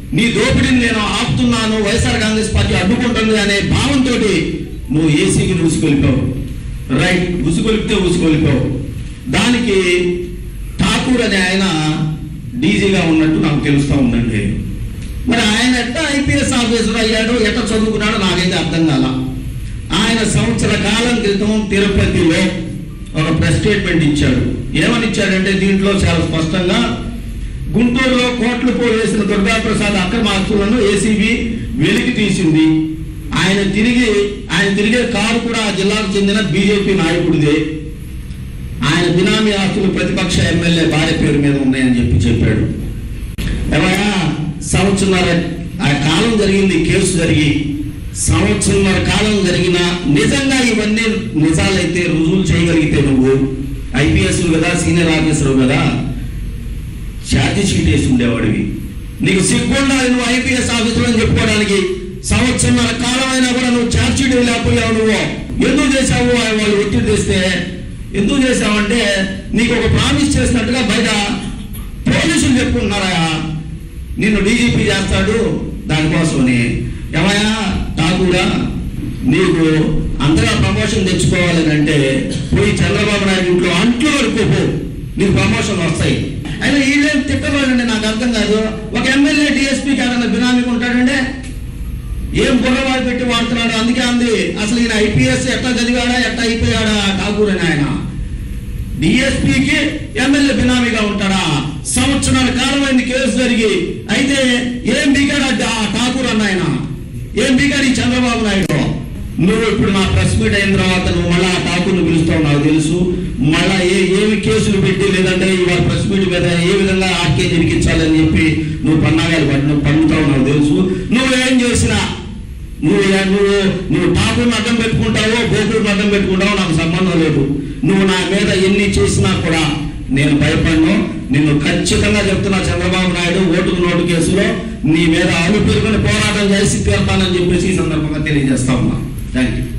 నీ దోపిడీని నేను ఆపుతున్నాను వైఎస్ఆర్ కాంగ్రెస్ పార్టీ అడ్డుకుంటుంది అనే భావంతో నువ్వు ఏసీకి ఉసుకొలిపావు రైట్ ఉసుకొలిపితే ఉసుకొలిపావు దానికి ఠాకూర్ అనే ఆయన డీజీగా ఉన్నట్టు నాకు తెలుస్తూ ఉందండి మరి ఆయన ఎట్లా ఐపీఎస్ ఆఫీసర్ అయ్యాడో ఎట్లా చదువుకున్నాడో నాకైతే అర్థం కాల ఆయన సంవత్సర కాలం క్రితం తిరుపతిలో ఒక ప్రెస్ స్టేట్మెంట్ ఇచ్చాడు ఏమని ఇచ్చాడంటే దీంట్లో చాలా స్పష్టంగా గుంటూరులో కోట్లు పోవేసిన దుర్గాప్రసాద్ అక్రమ ఆస్తులను ఏసీబీ వెలికి తీసింది ఆయన తిరిగి ఆయన తిరిగే కారు కూడా ఆ జిల్లాకు చెందిన బీజేపీ నాయకుడిదే ఆయన బినామీ ఆస్తులు ప్రతిపక్ష ఎమ్మెల్యే భార్య పేరు మీద ఉన్నాయని చెప్పి చెప్పాడు ఏమయ్యా సంవత్సరన్నర ఆ కాలం జరిగింది కేసు జరిగి సంవత్సరంన్నర కాలం జరిగిన నిజంగా ఇవన్నీ నిజాలైతే రుజువులు చేయగలిగితే నువ్వు ఐపీఎస్ కదా సీనియర్ ఆఫీసర్ కదా ఛార్జీ షీట్ వేసి ఉండేవాడివి నీకు సిగ్గుండాలి నువ్వు ఐపీఎస్ ఆఫీసర్ అని చెప్పుకోవడానికి సంవత్సరంన్నర కాలం అయినా కూడా నువ్వు ఛార్జ్ షీట్ లేకపోయావు నువ్వు ఎందుకు చేశావు అని వాళ్ళు ఒత్తిడి తెస్తే ఎందుకు చేశావంటే నీకు ఒక ప్రామిస్ చేసినట్టుగా బయట పోలీసులు చెప్పుకుంటున్నారా నిన్ను డీజీపీ చేస్తాడు దానికోసమని ఏమయ్యా ఠాకూరా నీకు అంతగా ప్రమోషన్ తెచ్చుకోవాలని అంటే పోయి చంద్రబాబు నాయుడు ఇంట్లో అంట్లు వరకు నీకు ప్రమోషన్ వస్తాయి అయినా వీళ్ళేం తిట్టవాలండి నాకు అర్థం కాదు ఒక ఎమ్మెల్యే డిఎస్పీకి ఏదైనా బినామీకి ఉంటాడంటే ఏం బుర్రవాడు పెట్టి వాడుతున్నాడు అందుకే అంది అసలు ఈయన ఐపీఎస్ ఎట్లా చదివాడా ఎట్లా అయిపోయాడా ఠాకూర్ అని ఆయన డిఎస్పీకి ఎమ్మెల్యే బినామీగా ఉంటాడా సంవత్సరాల కాలమైంది కేసు జరిగి అయితే ఏం బీగాడు ఆ ఠాకూర్ అన్న ఆయన ఏం బీగాడు ఈ చంద్రబాబు నాయుడు నువ్వు ఇప్పుడు నా ప్రెస్ మీట్ అయిన తర్వాత నువ్వు మళ్ళీ ఆ ఠాకూర్ని పిలుస్తావు నాకు తెలుసు మళ్ళా ఏ ఏమి కేసులు పెట్టి లేదంటే ఇవాళ ప్రెస్ మీట్ మీద ఏ విధంగా ఆర్కే జరిగించాలని చెప్పి నువ్వు పన్నాగాలు పన్ను పన్నుతావు నాకు తెలుసు నువ్వు ఏం చేసినా నువ్వు నువ్వు నువ్వు ఠాకూర్ని అడ్డం పెట్టుకుంటావో గోకుడిని అడ్డం పెట్టుకుంటావో నాకు సంబంధం లేదు నువ్వు నా మీద ఎన్ని చేసినా కూడా నేను భయపడను నిన్ను ఖచ్చితంగా చెప్తున్నా చంద్రబాబు నాయుడు ఓటుకు నోటు కేసులో నీ మీద అను పెరుగుని పోరాటం చేసి తీరుతానని చెప్పేసి ఈ సందర్భంగా తెలియజేస్తా ఉన్నా థ్యాంక్ యూ